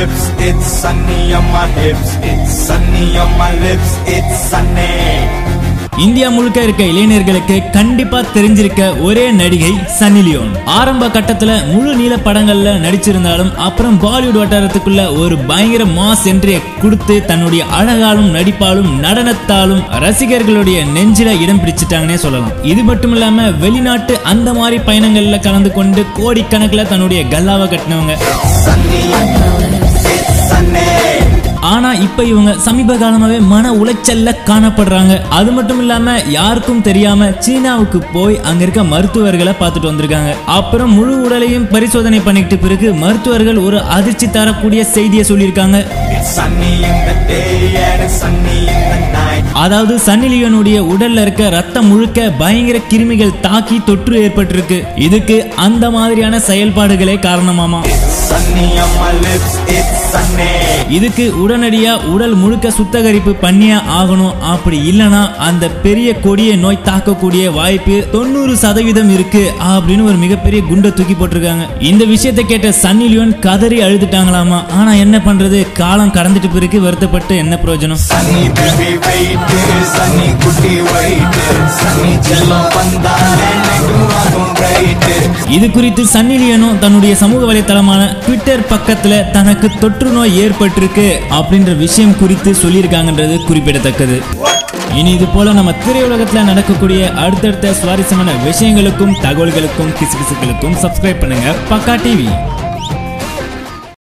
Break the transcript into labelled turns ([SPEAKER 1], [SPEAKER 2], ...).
[SPEAKER 1] lips, it's sunny on my hips, it's sunny on my lips, it's sunny.
[SPEAKER 2] India முழுக்க இருக்க இளைஞர்களுக்கு கண்டிப்பா தெரிஞ்சிருக்க ஒரே நடிகை சன்னி லியோன் ஆரம்ப கட்டத்துல முழு நீள படங்கள்ல நடிச்சிருந்தாலும் அப்புறம் பாலிவுட் வட்டாரத்துக்குள்ள ஒரு பயங்கர மாஸ் என்ட்ரியை கொடுத்து தன்னுடைய அழகாலும் நடிப்பாலும் நடனத்தாலும் ரசிகர்களுடைய நெஞ்சில இடம் பிடிச்சிட்டாங்கன்னே சொல்லலாம் இது மட்டும் இல்லாம வெளிநாட்டு அந்த மாதிரி பயணங்கள்ல கலந்து கொண்டு கோடிக்கணக்கில் தன்னுடைய கல்லாவை கட்டினவங்க
[SPEAKER 1] Sunny on my lips, it's sunny.
[SPEAKER 2] ஆனா இப்ப இவங்க சமீப காலமாவே மன உளைச்சல்ல காணப்படுறாங்க அது மட்டும் இல்லாம யாருக்கும் தெரியாம சீனாவுக்கு போய் அங்க இருக்க மருத்துவர்களை பார்த்துட்டு வந்திருக்காங்க அப்புறம் முழு உடலையும் பரிசோதனை பண்ணிக்கிட்ட பிறகு மருத்துவர்கள் ஒரு அதிர்ச்சி தரக்கூடிய செய்தியை சொல்லியிருக்காங்க
[SPEAKER 1] It's sunny in the day and it's sunny in the night.
[SPEAKER 2] அதாவது சன்னி லியோனுடைய உடல்ல இருக்க ரத்தம் முழுக்க பயங்கர கிருமிகள் தாக்கி தொற்று ஏற்பட்டிருக்கு இதுக்கு அந்த மாதிரியான செயல்பாடுகளே காரணமாமா
[SPEAKER 1] Sunny on my lips, it's sunny.
[SPEAKER 2] இதுக்கு உடனடியா உடல் முழுக்க சுத்தகரிப்பு பண்ணியே ஆகணும் அப்படி இல்லனா அந்த பெரிய கொடிய நோய் தாக்கக்கூடிய வாய்ப்பு தொண்ணூறு சதவீதம் இருக்கு அப்படின்னு ஒரு மிகப்பெரிய குண்டை தூக்கி போட்டிருக்காங்க இந்த விஷயத்தை கேட்ட சன்னி லியோன் கதறி அழுதுட்டாங்களாமா ஆனா என்ன பண்றது காலம் கடந்துட்டு பிறகு வருத்தப்பட்டு என்ன பிரயோஜனம்
[SPEAKER 1] Sunny baby wait, sunny குட்டி wait, sunny செல்லம் வந்தாலே நெடுவாகும் right.
[SPEAKER 2] இது குறித்து சன்னி லியோனும் தன்னுடைய சமூக வலைத்தளமான ட்விட்டர் பக்கத்துல தனக்கு தொற்று நோய் ஏற்பட்டிருக்கு அப்படின்ற விஷயம் குறித்து சொல்லியிருக்காங்கன்றது குறிப்பிடத்தக்கது இனி இது போல நம்ம திரையுலகத்துல நடக்கக்கூடிய அடுத்தடுத்த சுவாரஸ்யமான விஷயங்களுக்கும் தகவல்களுக்கும் கிசுகிசுகளுக்கும் சப்ஸ்கிரைப் பண்ணுங்க பக்கா டிவி